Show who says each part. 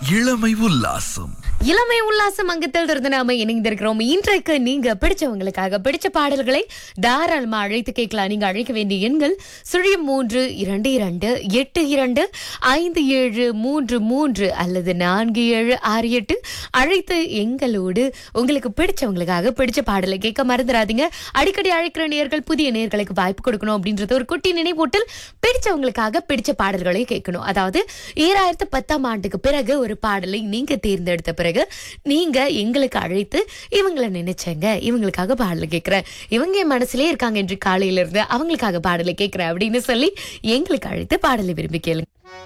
Speaker 1: இளமை உல்லாசம்
Speaker 2: இளமை உல்லாசம் அங்கத்தில் இருந்து நாம இணைந்திருக்கிறோம் இன்றைக்கு நீங்க பிடிச்சவங்களுக்காக பிடிச்ச பாடல்களை தாராளமா அழைத்து கேட்கலாம் நீங்க அழைக்க வேண்டிய எண்கள் சுழியம் மூன்று இரண்டு இரண்டு எட்டு இரண்டு ஐந்து ஏழு மூன்று மூன்று அல்லது நான்கு ஏழு ஆறு எட்டு அழைத்து எங்களோடு உங்களுக்கு பிடிச்சவங்களுக்காக பிடிச்ச பாடலை கேட்க மறந்துடாதீங்க அடிக்கடி அழைக்கிற நேர்கள் புதிய நேர்களுக்கு வாய்ப்பு கொடுக்கணும் அப்படின்றது ஒரு குட்டி நினைவூட்டல் பிடிச்சவங்களுக்காக பிடிச்ச பாடல்களை கேட்கணும் அதாவது ஈராயிரத்து பத்தாம் ஆண்டுக்கு பிறகு ஒரு பாடலை நீங்க தேர்ந்தெடுத்த பிறகு நீங்க எங்களுக்கு அழைத்து இவங்களை நினைச்சேங்க இவங்களுக்காக பாடலை கேட்கிறேன் இவங்க என் மனசுலயே இருக்காங்க என்று காலையில இருந்து அவங்களுக்காக பாடலை கேட்கிறேன் அப்படின்னு சொல்லி எங்களுக்கு அழைத்து பாடலை விரும்பி கேளுங்க